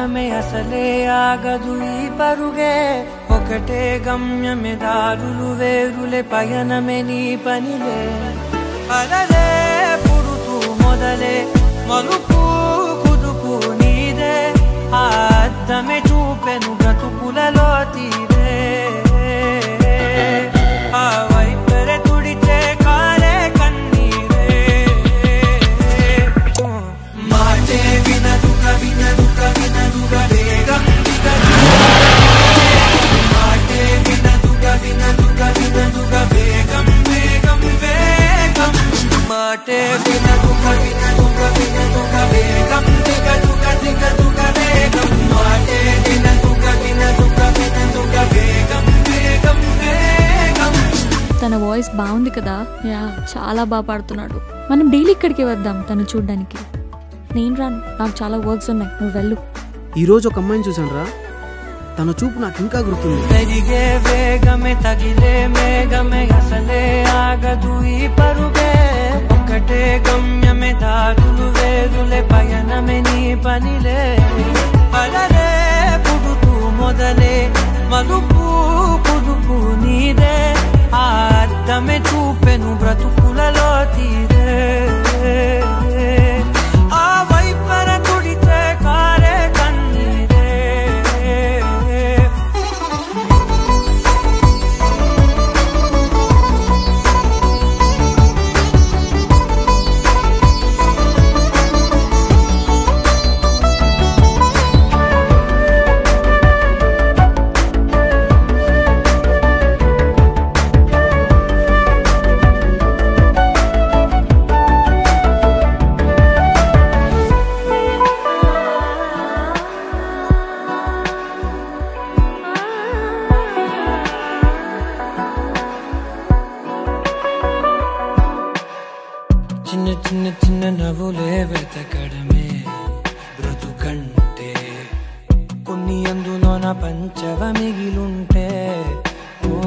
పయనమే అసలే ఆగదు ఈ పరుగే ఒకటే గమ్యమే దారులు వేరులే పయనమే నీ పనిలే అలలే పుడుతూ మొదలే మలుపు కుదుపు నీదే ఆ అద్దమే చూపెను బ్రతుకులలో తీరే ఆ వైపరే తుడితే కాలే కన్నీరే మాటే వినదుగ వినదుగ వినదుగ వేగం దిగదు మాటే వినదుగ వినదుగ వినదుగ వేగం వేగం వేగం మాటే వినదుగ వినదుగ వినదుగ వేగం దిగదుగ దిగదుగ వేగం మాటే వినదుగ వినదుగ వినదుగ వేగం వేగం వేగం తన వాయిస్ బాగుంది కదా యా చాలా బాగా పాడుతున్నాడు మనం డైలీ ఇక్కడికి వద్దాం తను చూడ్డానికి నేను రాను నాకు చాలా వర్క్స్ ఉన్నాయి నువ్వు వెళ్ళు ఈరోజు ఒక అమ్మాయిని చూసాను రా తన చూపు నాకు ఇంకా గుర్తుంది పెరిగే వేగమే తగిలే మేఘమే అసలే ఆగదు ఈ పరుగే ఒకటే గమ్యమే దారులు వేరులే పయనమే నీ పనిలే అలలే పుడుతూ మొదలే మలుపు కుదుపు నీదే ఆ అద్దమే చూపెను బ్రతుకులలో తీరే ఆ వైపర తుడితే కారే కన్నీరే చిన్న చిన్న చిన్న నవ్వులే వెతకడమే బ్రతుకంటే కొన్ని అందులోన పంచవ మిగిలుంటే ఓ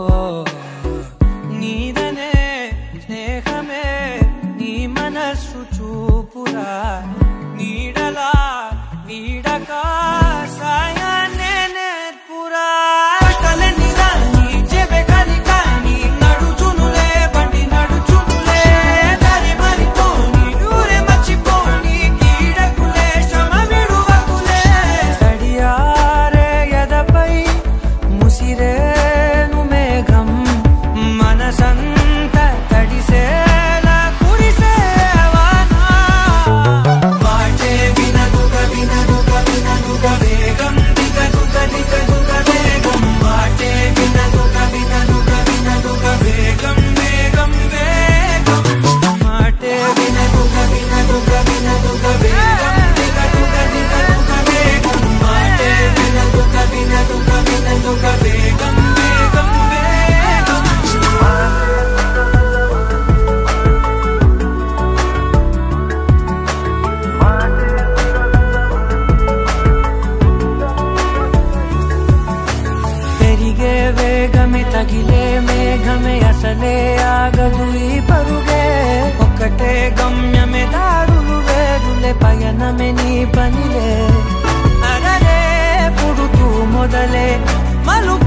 నీదనే స్నేహమే నీ మనస్సు చూపురా నీడలా వీడక సాయాన్నే నేర్పురా కలని రాని చెబె కలికాని నడుచునులే బండి నడుచునులే దారి మరిపోని ఊరే మర్చిపోని కీడకులే శ్రమ విడువకులే తడియారే ఎదపై ముసిరేను మేఘం మనసంత తడిసేలా కురిసేవానా మాటే వినదుగ వినదుగ వినదుగ వేగం దిగదుగ దిగదుగ వేగం మాటే వినదుగ వినదుగ వినదుగ వేగం వేగం వేగం మాటే వినదుగ వినదుగ వినదుగ వేగం దిగదుగ దిగదుగ వేగం మాటే వినదుగ వినదుగ వినదుగ వేగం వేగం వేగం పెరిగే వేగమే తగిలే మేఘమే అసలే ఆగదు ఈ పరుగే ఒకటే గమ్యమే దారులు వేరులే పయనమే నీ పనిలే అరలే పుడుతూ మొదలే మలు